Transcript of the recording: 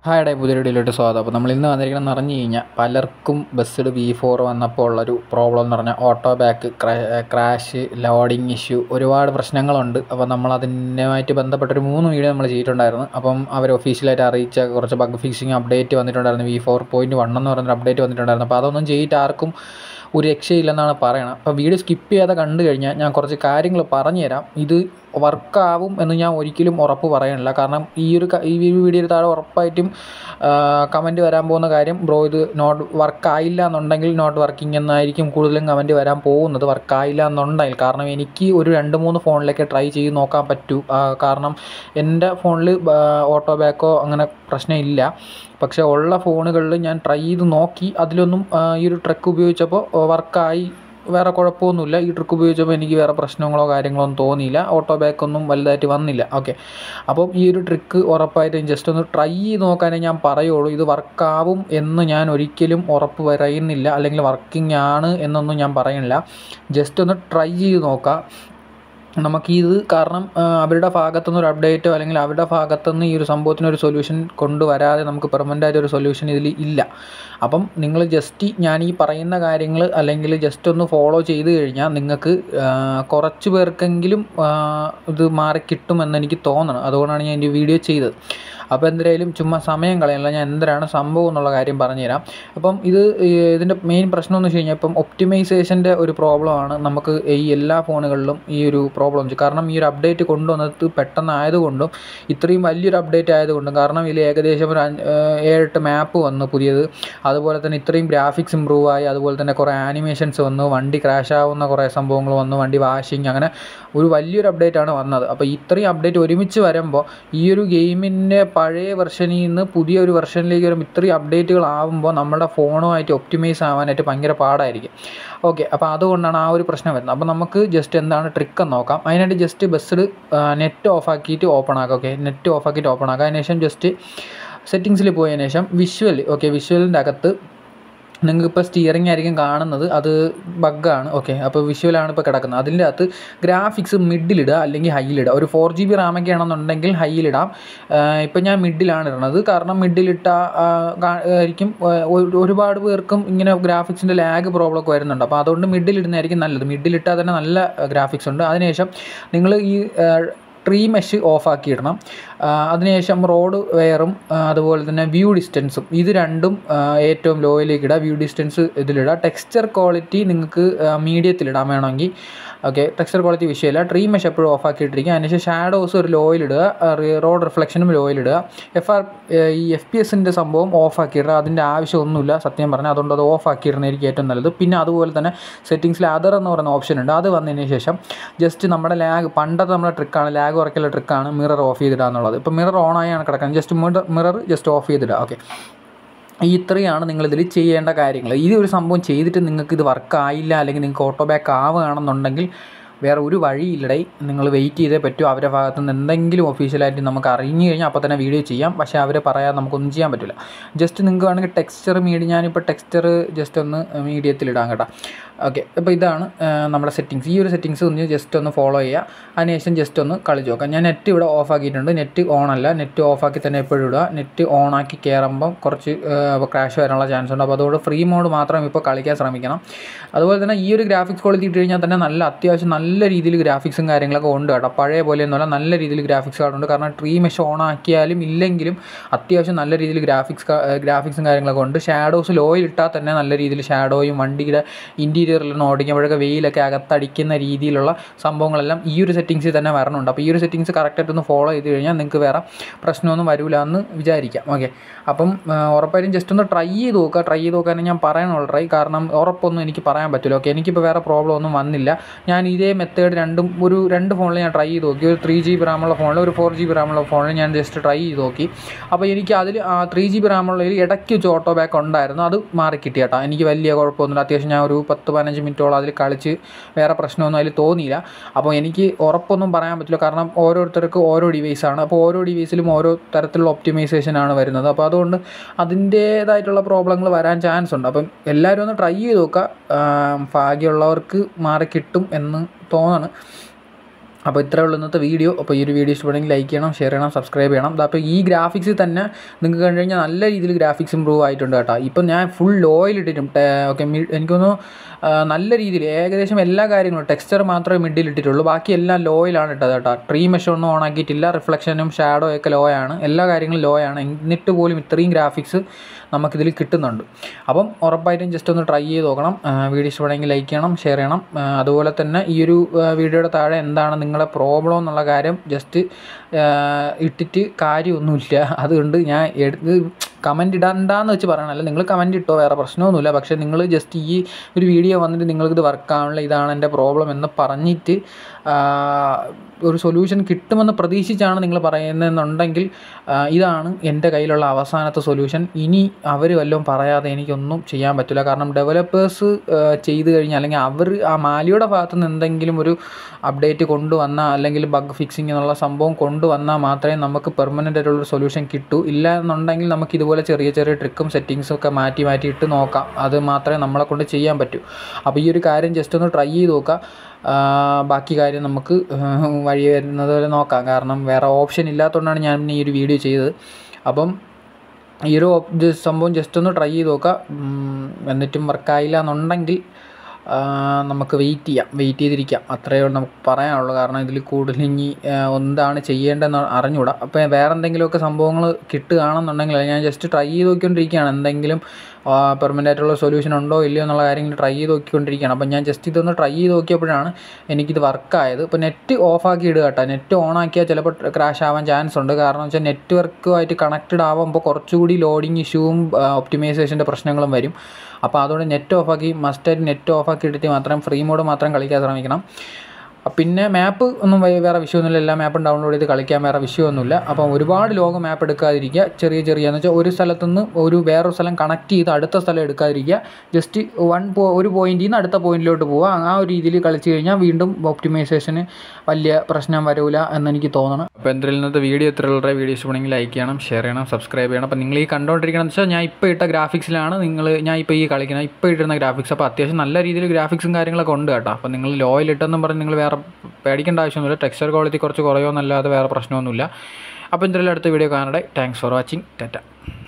hi day പുതിയ വീഡിയോയിലോട്ട് സ്വാഗതം അപ്പോൾ നമ്മൾ ഇന്ന് വന്നിരിക്കണം എന്ന് പറഞ്ഞു കഴിഞ്ഞാൽ പലർക്കും ബസ്സിഡ് ബി ഫോർ വന്നപ്പോൾ ഉള്ളൊരു പ്രോബ്ലം എന്ന് പറഞ്ഞാൽ auto back crash loading issue ഒരുപാട് പ്രശ്നങ്ങളുണ്ട് അപ്പോൾ നമ്മൾ അതിനുമായിട്ട് ബന്ധപ്പെട്ടൊരു മൂന്ന് വീഡിയോ നമ്മൾ ചെയ്തിട്ടുണ്ടായിരുന്നു അപ്പം അവർ ഒഫീഷ്യലായിട്ട് അറിയിച്ച കുറച്ച് ബഗ് ഫിക്സിങ് അപ്ഡേറ്റ് വന്നിട്ടുണ്ടായിരുന്നു വി ഫോർ പോയിൻറ്റ് വൺ എന്ന് പറയുന്നൊരു അപ്ഡേറ്റ് വന്നിട്ടുണ്ടായിരുന്നു അപ്പോൾ അതൊന്നും ചെയ്തിട്ട് ആർക്കും ഒരു രക്ഷയില്ലെന്നാണ് പറയണത് അപ്പോൾ വീഡിയോ സ്കിപ്പ് ചെയ്യാതെ കണ്ടു കഴിഞ്ഞാൽ ഞാൻ കുറച്ച് കാര്യങ്ങൾ പറഞ്ഞുതരാം ഇത് വർക്കാവും എന്ന് ഞാൻ ഒരിക്കലും ഉറപ്പ് പറയണില്ല കാരണം ഈ ഒരു ക- ഈ ഒരു വീഡിയോയിൽ താഴെ ഉറപ്പായിട്ടും കമൻറ്റ് വരാൻ പോകുന്ന കാര്യം ബ്രോ ഇത് നോട്ട് വർക്കായില്ല എന്നുണ്ടെങ്കിൽ നോട്ട് വർക്കിംഗ് എന്നായിരിക്കും കൂടുതലും കമൻറ്റ് വരാൻ പോകുന്നത് വർക്കായില്ല എന്നുണ്ടെങ്കിൽ കാരണം എനിക്ക് ഒരു രണ്ട് മൂന്ന് ഫോണിലേക്ക് ട്രൈ ചെയ്ത് നോക്കാൻ പറ്റൂ ആ, കാരണം എൻ്റെ ഫോണിൽ ഓട്ടോ ബാക്കോ അങ്ങനെ പ്രശ്നമില്ല പക്ഷേ ഉള്ള ഫോണുകളിൽ ഞാൻ ട്രൈ ചെയ്ത് നോക്കി അതിലൊന്നും ആ, ഈ ഒരു ട്രക്ക് ഉപയോഗിച്ചപ്പോൾ വർക്കായി വേറെ കുഴപ്പമൊന്നുമില്ല ഈ ട്രിക്ക് ഉപയോഗിച്ചപ്പോൾ എനിക്ക് വേറെ പ്രശ്നങ്ങളോ കാര്യങ്ങളോ ഒന്നും തോന്നിയില്ല ഓട്ടോ ബാക്ക് ഒന്നും വലുതായിട്ട് വന്നില്ല ഓക്കെ അപ്പം ഈ ഒരു ട്രിക്ക് ഉറപ്പായിട്ടും ജസ്റ്റ് ഒന്ന് ട്രൈ ചെയ്ത് നോക്കാനേ ഞാൻ പറയുള്ളൂ ഇത് വർക്കാവും എന്ന് ഞാൻ ഒരിക്കലും ഉറപ്പ് പറയുന്നില്ല അല്ലെങ്കിൽ വർക്കിംഗ് ആണ് എന്നൊന്നും ഞാൻ പറയുന്നില്ല ജസ്റ്റ് ഒന്ന് ട്രൈ ചെയ്ത് നോക്കാം നമുക്കിത് കാരണം ആ, അവരുടെ ഭാഗത്തുനിന്ന് ഒരു അപ്ഡേറ്റോ അല്ലെങ്കിൽ അവരുടെ ഭാഗത്തുനിന്ന് ഈ ഒരു സംഭവത്തിന് ഒരു സൊല്യൂഷൻ കൊണ്ടുവരാതെ നമുക്ക് പെർമനൻ്റ് ആയിട്ട് ഒരു സൊല്യൂഷൻ ഇതിൽ ഇല്ല അപ്പം നിങ്ങൾ ജസ്റ്റ് ഞാൻ ഈ പറയുന്ന കാര്യങ്ങൾ അല്ലെങ്കിൽ ജസ്റ്റ് ഒന്ന് ഫോളോ ചെയ്ത് കഴിഞ്ഞാൽ നിങ്ങൾക്ക് ആ, കുറച്ച് പേർക്കെങ്കിലും ആ, ഇത് മാറി കിട്ടുമെന്ന് എനിക്ക് തോന്നണം അതുകൊണ്ടാണ് ഞാൻ ഈ വീഡിയോ ചെയ്തത് അപ്പോൾ എന്തായാലും ചുമ്മാ സമയം കളയല്ല ഞാൻ എന്തിനാണ് സംഭവം എന്നുള്ള കാര്യം പറഞ്ഞുതരാം അപ്പം ഇത് ഈ ഇതിൻ്റെ മെയിൻ പ്രശ്നം എന്ന് വെച്ച് കഴിഞ്ഞാൽ ഇപ്പം ഒപ്റ്റിമൈസേഷൻ്റെ ഒരു പ്രോബ്ലമാണ് നമുക്ക് ഈ എല്ലാ ഫോണുകളിലും ഈ ഒരു പ്രോബ്ലം കാരണം ഈ ഒരു അപ്ഡേറ്റ് കൊണ്ടുവന്നത് പെട്ടെന്ന് ആയതുകൊണ്ടും ഇത്രയും വലിയൊരു അപ്ഡേറ്റ് ആയതുകൊണ്ടും കാരണം ഇതിൽ ഏകദേശം ഒരു അഞ്ച്- ഏഹ് ഏഴെട്ട് മാപ്പ് വന്നു പുതിയത് അതുപോലെ തന്നെ ഇത്രയും ഗ്രാഫിക്സ് ഇമ്പ്രൂവ് ആയി അതുപോലെ തന്നെ കുറേ ആനിമേഷൻസ് വന്നു വണ്ടി ക്രാഷ് ആവുന്ന കുറേ സംഭവങ്ങൾ വന്നു വണ്ടി വാഷിങ് അങ്ങനെ ഒരു വലിയൊരു അപ്ഡേറ്റ് ആണ് വന്നത് അപ്പോൾ ഇത്രയും അപ്ഡേറ്റ് ഒരുമിച്ച് വരുമ്പോൾ ഈ ഒരു ഗെയിമിൻ്റെ പഴയ വെർഷനിൽ നിന്ന് പുതിയ ഒരു വെർഷനിലേക്ക് വരുമ്പോൾ ഇത്രയും അപ്ഡേറ്റുകൾ ആവുമ്പോൾ നമ്മുടെ ഫോണുമായിട്ട് ഒപ്റ്റിമൈസ് ആവാനായിട്ട് ഭയങ്കര പാടായിരിക്കും ഓക്കെ അപ്പോൾ അതുകൊണ്ടാണ് ആ ഒരു പ്രശ്നം വരുന്നത് അപ്പോൾ നമുക്ക് ജസ്റ്റ് എന്താണ് ട്രിക്ക് എന്ന് നോക്കാം അതിനായിട്ട് ജസ്റ്റ് ബസ്സിൽ നെറ്റ് ഓഫ് ആക്കിയിട്ട് ഓപ്പൺ ആക്കാം ഓക്കെ നെറ്റ് ഓഫ് ആക്കിയിട്ട് ഓപ്പൺ ആക്കാം അതിനുശേഷം ജസ്റ്റ് സെറ്റിങ്സിൽ പോയതിനു ശേഷം വിഷ്വൽ ഓക്കെ വിഷ്വലിൻ്റെ അകത്ത് നിങ്ങൾക്ക് ഇപ്പോൾ സ്റ്റിയറിംഗ് ആയിരിക്കും കാണുന്നത് അത് ബഗ്ഗാണ് ഓക്കെ അപ്പോൾ വിഷ്വലാണ് ഇപ്പോൾ കിടക്കുന്നത് അതിൻ്റെ അകത്ത് ഗ്രാഫിക്സ് മിഡിലിടുക അല്ലെങ്കിൽ ഹൈയിലിടുക ഒരു ഫോർ ജി ബി റാമൊക്കെ ആണെന്നുണ്ടെങ്കിൽ ഹൈയിലിടാം ഇപ്പം ഞാൻ മിഡിലാണ് ഇടുന്നത് കാരണം മിഡിലിട്ട ആയിരിക്കും ആ, ഒരു- ഒരുപാട് പേർക്കും ഇങ്ങനെ ഗ്രാഫിക്സിൻ്റെ ലാഗ് പ്രോബ്ലം ഒക്കെ വരുന്നുണ്ട് അപ്പോൾ അതുകൊണ്ട് മിഡിലിടുന്നതായിരിക്കും നല്ലത് മിഡിലിട്ടാൽ തന്നെ നല്ല ഗ്രാഫിക്സ് ഉണ്ട് അതിനുശേഷം നിങ്ങൾ ഈ ട്രീ മെഷ് ഓഫാക്കി ഇടണം ആ, അതിനുശേഷം റോഡ് വെയറും ആ, അതുപോലെ തന്നെ വ്യൂ ഡിസ്റ്റൻസും ഇത് രണ്ടും ആ, ഏറ്റവും ലോയിലേക്ക് ഇടുക വ്യൂ ഡിസ്റ്റൻസ് ഇതിലിടുക ടെക്സ്ചർ ക്വാളിറ്റി നിങ്ങൾക്ക് മീഡിയത്തിലിടാൻ വേണമെങ്കിൽ ഓക്കെ ടെക്സ്ചർ ക്വാളിറ്റി വിഷയമില്ല ട്രീ മെഷ് എപ്പോഴും ഓഫ് ആക്കിയിട്ടിരിക്കുക അതിനുശേഷം ഷാഡോസ് ഒരു ലോയിലിടുക റോഡ് റിഫ്ലക്ഷനും ലോയിലിടുക എഫ് ആർ ഈ എഫ് പി എസിൻ്റെ സംഭവം ഓഫ് ആക്കിയിടുക അതിൻ്റെ ആവശ്യമൊന്നുമില്ല സത്യം പറഞ്ഞാൽ അതുകൊണ്ട് അത് ഓഫ് ആക്കിയിടുന്നതായിരിക്കും ഏറ്റവും നല്ലത് പിന്നെ അതുപോലെ തന്നെ സെറ്റിങ്സിൽ അതർ എന്ന് പറയുന്ന ഓപ്ഷൻ ഉണ്ട് അത് വന്നതിന് ശേഷം ജസ്റ്റ് നമ്മുടെ ലാഗ് പണ്ടത്തെ നമ്മുടെ ട്രിക്കാണ് ലാഗ് കുറയ്ക്കലുള്ള ട്രിക്കാണ് മിറർ ഓഫ് ചെയ്തിടുക എന്നുള്ളത് ഇപ്പോൾ മിറർ ഓൺ ആയാണ് കിടക്കുന്നത് ജസ്റ്റ് മിറർ ജസ്റ്റ് ഓഫ് ചെയ്തിടുക ഓക്കെ ഈ ഇത്രയാണ് നിങ്ങളിതിൽ ചെയ്യേണ്ട കാര്യങ്ങൾ ഈ ഒരു സംഭവം ചെയ്തിട്ട് നിങ്ങൾക്ക് ഇത് വർക്ക് ആയില്ല അല്ലെങ്കിൽ നിങ്ങൾക്ക് ഓട്ടോ ബാക്ക് ആവുകയാണെന്നുണ്ടെങ്കിൽ വേറെ ഒരു വഴിയില്ലടേ നിങ്ങൾ വെയിറ്റ് ചെയ്തേ പറ്റൂ അവരുടെ ഭാഗത്ത് നിന്ന് എന്തെങ്കിലും ഒഫീഷ്യലായിട്ട് നമുക്ക് അറിഞ്ഞു കഴിഞ്ഞാൽ അപ്പോൾ തന്നെ വീഡിയോ ചെയ്യാം പക്ഷേ അവർ പറയാതെ നമുക്കൊന്നും ചെയ്യാൻ പറ്റില്ല ജസ്റ്റ് നിങ്ങൾക്ക് വേണമെങ്കിൽ ടെക്സ്ചർ മീഡിയ ഞാനിപ്പോൾ ടെക്സ്ചർ ജസ്റ്റ് ഒന്ന് മീഡിയത്തിലിടാം കേട്ടോ ഓക്കെ അപ്പോൾ ഇതാണ് ആ, നമ്മുടെ സെറ്റിങ്സ് ഈ ഒരു സെറ്റിങ്സ് ഒന്ന് ജസ്റ്റ് ഒന്ന് ഫോളോ ചെയ്യുക അതിനുശേഷം ജസ്റ്റ് ഒന്ന് കളിച്ച് നോക്കാം ഞാൻ നെറ്റ് ഇവിടെ ഓഫ് ആക്കിയിട്ടുണ്ട് നെറ്റ് ഓൺ അല്ല നെറ്റ് ഓഫ് ആക്കി തന്നെ എപ്പോഴും ഇടുക നെറ്റ് ഓൺ ആക്കി കയറുമ്പം കുറച്ച് ക്രാഷ് വരാനുള്ള ചാൻസ് ഉണ്ട് അപ്പോൾ അതുകൊണ്ട് ഫ്രീ മോഡ് മാത്രം ഇപ്പോൾ കളിക്കാൻ ശ്രമിക്കണം അതുപോലെ തന്നെ ഈ ഒരു ഗ്രാഫിക്സ് ക്വാളിറ്റി ഇട്ട് കഴിഞ്ഞാൽ തന്നെ നല്ല അത്യാവശ്യം നല്ല രീതിയിൽ ഗ്രാഫിക്സും കാര്യങ്ങളൊക്കെ ഉണ്ട് കേട്ടോ പഴയ പോലെയൊന്നുമല്ല നല്ല രീതിയിൽ ഗ്രാഫിക്സ് കാർഡുണ്ട് കാരണം ട്രീ മെഷ് ഓൺ ആക്കിയാലും ഇല്ലെങ്കിലും അത്യാവശ്യം നല്ല രീതിയിൽ ഗ്രാഫിക്സ് ഗ്രാഫിക്സും കാര്യങ്ങളൊക്കെ ഉണ്ട് ഷാഡോസ് ലോയിൽ ഇട്ടാൽ തന്നെ നല്ല രീതിയിൽ ഷാഡോയും വണ്ടിയുടെ ഇൻറ്റീരിയറിലൊന്നും ഓടിക്കുമ്പോഴൊക്കെ വെയിലൊക്കെ അകത്തടിക്കുന്ന രീതിയിലുള്ള സംഭവങ്ങളെല്ലാം ഈ ഒരു സെറ്റിങ്സിൽ തന്നെ വരണുണ്ട് അപ്പോൾ ഈ ഒരു സെറ്റിങ്സ് കറക്റ്റായിട്ട് ഒന്ന് ഫോളോ ചെയ്ത് കഴിഞ്ഞാൽ നിങ്ങൾക്ക് വേറെ പ്രശ്നമൊന്നും വരില്ല എന്ന് വിചാരിക്കാം ഓക്കെ അപ്പം ആ, ഉറപ്പായിട്ടും ജസ്റ്റ് ഒന്ന് ട്രൈ ചെയ്ത് നോക്കുക ട്രൈ ചെയ്ത് നോക്കാനും ഞാൻ പറയണുള്ളൂ ട്രൈ കാരണം ഉറപ്പൊന്നും എനിക്ക് പറയാൻ പറ്റില്ല ഓക്കെ എനിക്കിപ്പോൾ വേറെ പ്രോബ്ലം ഒന്നും വന്നില്ല ഞാൻ ഇതേ മെത്തേഡ് രണ്ടും ഒരു രണ്ട് ഫോണിൽ ഞാൻ ട്രൈ ചെയ്ത് നോക്കി ഒരു ത്രീ ജി ബി റാമുള്ള ഫോണിൽ ഒരു ഫോർ ജി ബി റാമുള്ള ഫോണിൽ ഞാൻ ജസ്റ്റ് ട്രൈ ചെയ്ത് നോക്കി അപ്പോൾ എനിക്ക് അതിൽ ത്രീ ജി ബി റാമുള്ളതിൽ ഇടയ്ക്ക് വെച്ച് ഓട്ടോ ബാക്ക് ഉണ്ടായിരുന്നു അത് മാറി കിട്ടി കേട്ടോ എനിക്ക് വലിയ കുഴപ്പമൊന്നുമില്ല അത്യാവശ്യം ഞാൻ ഒരു പത്ത് പതിനഞ്ച് മിനിറ്റോളം അതിൽ കളിച്ച് വേറെ പ്രശ്നമൊന്നും അതിൽ തോന്നിയില്ല അപ്പോൾ എനിക്ക് ഉറപ്പൊന്നും പറയാൻ പറ്റില്ല കാരണം ഓരോരുത്തർക്ക് ഓരോ ഡിവൈസാണ് അപ്പോൾ ഓരോ ഡിവൈസിലും ഓരോ തരത്തിലുള്ള ഒപ്റ്റിമൈസേഷൻ ആണ് വരുന്നത് അപ്പോൾ അതുകൊണ്ട് അതിൻ്റേതായിട്ടുള്ള പ്രോബ്ലങ്ങൾ വരാൻ ചാൻസ് ഉണ്ട് അപ്പം എല്ലാവരും ഒന്ന് ട്രൈ ചെയ്ത് നോക്കുക ആം, ഭാഗ്യമുള്ളവർക്ക് മാറി കിട്ടും എന്ന് തോന്നണ് അപ്പോൾ ഇത്രേ ഉള്ളൂ ഇന്നത്തെ വീഡിയോ അപ്പോൾ ഈ ഒരു വീഡിയോ ഇഷ്ടപ്പെടുമെങ്കിൽ ലൈക്ക് ചെയ്യണം ഷെയർ ചെയ്യണം സബ്സ്ക്രൈബ് ചെയ്യണം അപ്പോൾ ഈ ഗ്രാഫിക്സിൽ തന്നെ നിങ്ങൾക്ക് കണ്ടു കഴിഞ്ഞാൽ നല്ല രീതിയിൽ ഗ്രാഫിക്സ് ഇമ്പ്രൂവ് ആയിട്ടുണ്ട് കേട്ടോ ഇപ്പം ഞാൻ ഫുൾ ലോയിൽ ഇട്ടിട്ടും ഓക്കെ എനിക്കൊന്ന് നല്ല രീതിയിൽ ഏകദേശം എല്ലാ കാര്യങ്ങളും ടെക്സ്ചർ മാത്രമേ മിഡിൽ ഇട്ടിട്ടുള്ളൂ ബാക്കി എല്ലാം ലോയിലാണ് ഇട്ടത് കേട്ടോ ട്രീ മെഷ് ഒന്നും ഓൺ ആക്കിയിട്ടില്ല റിഫ്ലക്ഷനും ഷാഡോ ഒക്കെ ലോ ആണ് എല്ലാ കാര്യങ്ങളും ലോ ആണ് എന്നിട്ട് പോലും ഇത്രയും ഗ്രാഫിക്സ് നമുക്കിതിൽ കിട്ടുന്നുണ്ട് അപ്പം ഉറപ്പായിട്ടും ജസ്റ്റ് ഒന്ന് ട്രൈ ചെയ്ത് നോക്കണം വീഡിയോ ഇഷ്ടപ്പെടുമെങ്കിൽ ലൈക്ക് ചെയ്യണം ഷെയർ ചെയ്യണം ആ, അതുപോലെ തന്നെ ഈ ഒരു ആ, വീഡിയോയുടെ താഴെ എന്താണ് നിങ്ങളെ പ്രോബ്ലം എന്നുള്ള കാര്യം ജസ്റ്റ് ഇട്ടിട്ട് കാര്യമൊന്നുമില്ല അതുകൊണ്ട് ഞാൻ എടുത്ത് കമൻറ്റ് ഇടണ്ടെന്ന് വെച്ച് പറയണല്ല നിങ്ങൾ കമൻറ്റ് ഇട്ടോ വേറെ പ്രശ്നമൊന്നുമില്ല പക്ഷേ നിങ്ങൾ ജസ്റ്റ് ഈ ഒരു വീഡിയോ വന്നിട്ട് നിങ്ങൾക്കിത് വർക്കാവണില്ല ഇതാണ് എൻ്റെ പ്രോബ്ലം എന്ന് പറഞ്ഞിട്ട് ആ, ഒരു സൊല്യൂഷൻ കിട്ടുമെന്ന് പ്രതീക്ഷിച്ചാണ് നിങ്ങൾ പറയുന്നതെന്നുണ്ടെങ്കിൽ ആ, ഇതാണ് എൻ്റെ കയ്യിലുള്ള അവസാനത്തെ സൊല്യൂഷൻ ഇനി അവർ വല്ലതും പറയാതെ എനിക്കൊന്നും ചെയ്യാൻ പറ്റില്ല കാരണം ഡെവലപ്പേഴ്സ് ചെയ്ത് കഴിഞ്ഞാൽ അല്ലെങ്കിൽ അവർ ആ മാലിയുടെ ഭാഗത്തു നിന്ന് എന്തെങ്കിലും ഒരു അപ്ഡേറ്റ് കൊണ്ടുവന്നാൽ അല്ലെങ്കിൽ ബഗ് ഫിക്സിങ് എന്നുള്ള സംഭവം കൊണ്ടുവന്നാൽ മാത്രമേ നമുക്ക് പെർമനൻ്റ് ആയിട്ടുള്ള സൊല്യൂഷൻ കിട്ടൂ ഇല്ല എന്നുണ്ടെങ്കിൽ നമുക്ക് ഇതുപോലെ ചെറിയ ചെറിയ ട്രിക്കും സെറ്റിങ്സും ഒക്കെ മാറ്റി മാറ്റി ഇട്ട് നോക്കാം അത് മാത്രമേ നമ്മളെ കൊണ്ട് ചെയ്യാൻ പറ്റൂ അപ്പോൾ ഈ ഒരു കാര്യം ജസ്റ്റ് ഒന്ന് ട്രൈ ചെയ്ത് നോക്കാം ആ, ബാക്കി കാര്യം നമുക്ക് വഴി വരുന്നത് പോലെ നോക്കാം കാരണം വേറെ ഓപ്ഷൻ ഇല്ലാത്തതുകൊണ്ടാണ് ഞാൻ ഈ ഒരു വീഡിയോ ചെയ്തത് അപ്പം ഈ ഒരു ഓപ്- ഇത് സംഭവം ജസ്റ്റ് ഒന്ന് ട്രൈ ചെയ്ത് നോക്കാം ഉം, എന്നിട്ടും വർക്കായില്ല എന്നുണ്ടെങ്കിൽ ആ, നമുക്ക് വെയിറ്റ് ചെയ്യാം വെയിറ്റ് ചെയ്തിരിക്കാം അത്രയേ ഉള്ളൂ നമുക്ക് പറയാനുള്ളൂ കാരണം ഇതിൽ കൂടുതൽ ഇനി ആ, എന്താണ് ചെയ്യേണ്ടതെന്ന് അറിഞ്ഞൂടാ അപ്പോൾ വേറെ എന്തെങ്കിലുമൊക്കെ സംഭവങ്ങൾ കിട്ടുകയാണെന്നുണ്ടെങ്കിൽ അത് ഞാൻ ജസ്റ്റ് ട്രൈ ചെയ്ത് നോക്കിക്കൊണ്ടിരിക്കുകയാണ് എന്തെങ്കിലും പെർമനൻ്റ് ആയിട്ടുള്ള സൊല്യൂഷൻ ഉണ്ടോ ഇല്ലയോ എന്നുള്ള കാര്യങ്ങൾ ട്രൈ ചെയ്ത് നോക്കിക്കൊണ്ടിരിക്കുകയാണ് അപ്പം ഞാൻ ജസ്റ്റ് ഇതൊന്ന് ട്രൈ ചെയ്ത് നോക്കിയപ്പോഴാണ് എനിക്കിത് വർക്കായത് ഇപ്പോൾ നെറ്റ് ഓഫാക്കി ഇടുക കേട്ടോ നെറ്റ് ഓൺ ആക്കിയാൽ ചിലപ്പോൾ ക്രാഷ് ആവാൻ ചാൻസ് ഉണ്ട് കാരണം വെച്ചാൽ നെറ്റ്വർക്കുമായിട്ട് കണക്റ്റഡ് ആവുമ്പോൾ കുറച്ചുകൂടി ലോഡിങ് ഇഷ്യൂവും ഒപ്റ്റിമൈസേഷൻ്റെ പ്രശ്നങ്ങളും വരും അപ്പോൾ അതുകൊണ്ട് നെറ്റ് ഓഫാക്കി മസ്റ്റായിട്ട് നെറ്റ് ഓഫാക്കി ഇട്ടിട്ട് മാത്രം ഫ്രീ മോഡ് മാത്രം കളിക്കാൻ ശ്രമിക്കണം അഹ് പിന്നെ മാപ്പ് ഒന്നും വേ- വേറെ വിഷയമൊന്നുമില്ല എല്ലാ മാപ്പും ഡൗൺലോഡ് ചെയ്ത് കളിക്കാൻ വേറെ വിഷയമൊന്നുമില്ല അപ്പം ഒരുപാട് ലോങ് മാപ്പ് എടുക്കാതിരിക്കുക ചെറിയ ചെറിയ എന്ന് വെച്ചാൽ ഒരു സ്ഥലത്തുനിന്ന് ഒരു വേറൊരു സ്ഥലം കണക്ട് ചെയ്ത് അടുത്ത സ്ഥലം എടുക്കാതിരിക്കുക ജസ്റ്റ് വൺ പോ ഒരു പോയിന്റിൽ നിന്ന് അടുത്ത പോയിന്റിലോട്ട് പോവുക ആ ഒരു രീതിയിൽ കളിച്ച് കഴിഞ്ഞാൽ വീണ്ടും ഒപ്റ്റിമൈസേഷന് വലിയ പ്രശ്നം വരില്ല എന്നെനിക്ക് തോന്നണം അപ്പോൾ എന്തായാലും ഇന്നത്തെ വീഡിയോ ഇത്രയുള്ള വീഡിയോ ഇഷ്ടപ്പെടുമെങ്കിൽ ലൈക്ക് ചെയ്യണം ഷെയർ ചെയ്യണം സബ്സ്ക്രൈബ് ചെയ്യണം അപ്പോൾ നിങ്ങൾ ഈ കണ്ടുകൊണ്ടിരിക്കണം എന്ന് വെച്ചാൽ ഞാൻ ഇപ്പോൾ ഇട്ട ഗ്രാഫിക്സിലാണ് നിങ്ങൾ ഞാൻ ഇപ്പോൾ ഈ കളിക്കുന്നത് ഇപ്പോൾ ഇട്ടിരുന്ന ഗ്രാഫിക്സ് അപ്പോൾ അത്യാവശ്യം നല്ല രീതിയിൽ ഗ്രാഫിക്സും കാര്യങ്ങളൊക്കെ ഉണ്ട് കേട്ടോ അപ്പോൾ നിങ്ങൾ ലോയിൽ ഇട്ടെന്നും പറഞ്ഞ് നിങ്ങൾ വേറെ പേടിക്കേണ്ട ആവശ്യമൊന്നുമില്ല ടെക്സ്ചർ ക്വാളിറ്റി കുറച്ച് കുറയുമെന്നല്ലാതെ വേറെ പ്രശ്നമൊന്നുമില്ല അപ്പോൾ എന്തായാലും അടുത്ത വീഡിയോ കാണട്ടെ താങ്ക്സ് ഫോർ വാച്ചിങ് ടാറ്റ